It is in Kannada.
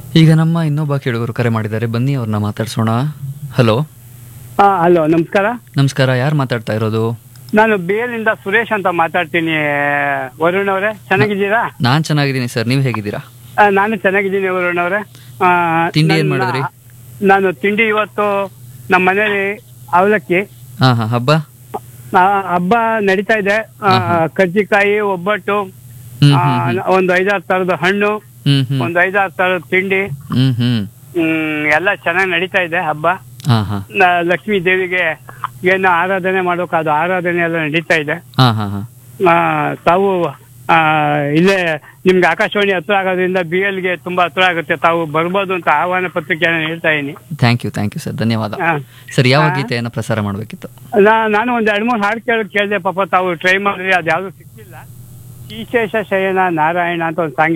ಈಗ ನಮ್ಮ ಇನ್ನೊಬ್ಬ ಕೇಳುಗರು ಕರೆ ಮಾಡಿದ್ದಾರೆ ಬನ್ನಿ ಅವ್ರನ್ನ ಮಾತಾಡ್ಸೋಣ ಹಲೋ ಹಾ ಹಲೋ ನಮಸ್ಕಾರ ನಮಸ್ಕಾರ ಯಾರು ಮಾತಾಡ್ತಾ ಇರೋದು ನಾನು ಬೇಲಿಂದ ಸುರೇಶ್ ಅಂತ ಮಾತಾಡ್ತೀನಿ ವರುಣ್ ಅವರೇ ಚೆನ್ನಾಗಿದ್ದೀರಾ ನಾನ್ ಚೆನ್ನಾಗಿದ್ದೀನಿ ಸರ್ ನೀವು ಹೇಗಿದ್ದೀರಾ ಆ, ನಾನು ಚೆನ್ನಾಗಿದ್ದೀನಿ ವರುಣ್ ಅವರೇ ಆ, ತಿಂಡಿ ಏನ್ ನನ್ನ- ಮಾಡಿದ್ರಿ? ನಾನು ತಿಂಡಿ ಇವತ್ತು ನಮ್ಮ ಮನೇಲಿ ಅವಲಕ್ಕಿ ಹಾ ಹಾ ಹಬ್ಬ ಆ, ಹಬ್ಬ ನಡೀತಾ ಇದೆ ಆ, ಕಜ್ಜಿಕಾಯಿ ಒಬ್ಬಟ್ಟು ಹ್ಮ್ ಆ, ಒಂದು ಐದಾರು ತರದ ಹಣ್ಣು ಹ್ಮ್ ಹ್ಮ್ ಒಂದು ಐದಾರು ತರದ ತಿಂಡಿ ಹ್ಮ್ ಹ್ಮ್ ಹ್ಮ್ ಎಲ್ಲ ಚೆನ್ನಾಗಿ ನಡೀತಾ ಇದೆ ಹಬ್ಬ ಹಾ ಹಾ ನ- ಲಕ್ಷ್ಮೀ ದೇವಿಗೆ ಏನು ಆರಾಧನೆ ಮಾಡೋಕೆ ಅದು ಆರಾಧನೆ ಎಲ್ಲ ನಡೀತಾ ಇದೆ ಹಾ ಹಾ ಹಾ ಆ, ತಾವು ಆ, ಇಲ್ಲೇ ನಿಮ್ಗೆ ಆಕಾಶವಾಣಿ ಹತ್ರ ಆಗೋದ್ರಿಂದ ಬಿ ಎಲ್ಗೆ ತುಂಬಾ ಹತ್ರ ಆಗುತ್ತೆ ತಾವು ಬರ್ಬೋದು ಅಂತ ಆಹ್ವಾನ ಪತ್ರಿಕೆಯನ್ನು ಹೇಳ್ತಾ ಇದೀನಿ thank you thank you sir ಧನ್ಯವಾದ ಆ, ಸರ್ ಯಾವ ಆ? ಗೀತೆಯನ್ನು ಪ್ರಸಾರ ಮಾಡಬೇಕಿತ್ತು ನಾ- ನಾನು ಒಂದ್ ಎರಡ್ ಮೂರು ಹಾಡು ಕೇಳಿ ಕೇಳಿದೆ ಪಾಪ ತಾವು ಟ್ರೈ ಮಾಡಿದ್ರಿ ಅದ್ಯಾವುದು ಸಿಕ್ಕಿಲ್ಲ ವಿಶೇಷ ಶಯನ ನಾರಾಯಣ ಅಂತ ಒಂದು ಸಾಂಗ್